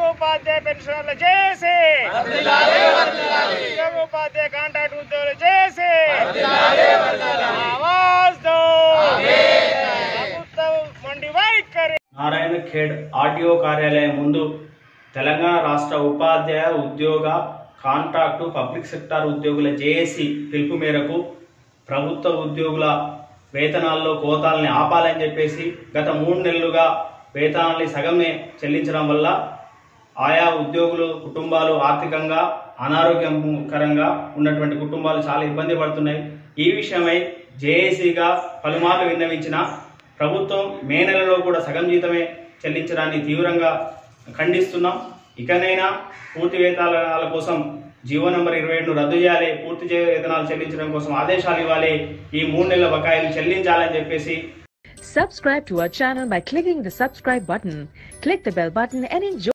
ఉపాధ్యాయ పెన్షనర్లు చేసి ఉద్యోగ ఉపాధ్యాయ కాంట్రాక్ట్ ఉద్యోగులు చేసి ఆవాజ్ దో ప్రభుత్వం మొండి వైఖరి నారాయణ ఖేడ్ ఆర్టీఓ కార్యాలయం ముందు తెలంగాణ రాష్ట్ర ఉపాధ్యాయ ఉద్యోగ కాంట్రాక్టు పబ్లిక్ సెక్టార్ ఉద్యోగుల జేఏసీ పిలుపు మేరకు ప్రభుత్వ ఉద్యోగుల వేతనాల్లో కోతాలని ఆపాలని చెప్పేసి గత మూడు నెలలుగా వేతనాల్ని సగమే చెల్లించడం వల్ల ఆయా ఉద్యోగులు కుటుంబాలు ఆర్థికంగా అనారోగ్యకరంగా ఉన్నటువంటి కుటుంబాలు చాలా ఇబ్బంది పడుతున్నాయి ఈ విషయమై జేఏసీగా పలుమార్లు విన్నవించిన ప్రభుత్వం మే నెలలో కూడా సగం జీతమే చెల్లించడాన్ని తీవ్రంగా ఖండిస్తున్నాం ఇకనైనా పూర్తి వేతనాల కోసం జీవో నంబర్ ఇరవై ఏడును రద్దు చేయాలి పూర్తి చే- వేతనాలు చెల్లించడం కోసం ఆదేశాలు ఇవ్వాలి ఈ మూడు నెలల బకాయిలు చెల్లించాలని చెప్పేసి Subscribe to our channel by clicking the subscribe button. Click the bell button and enjoy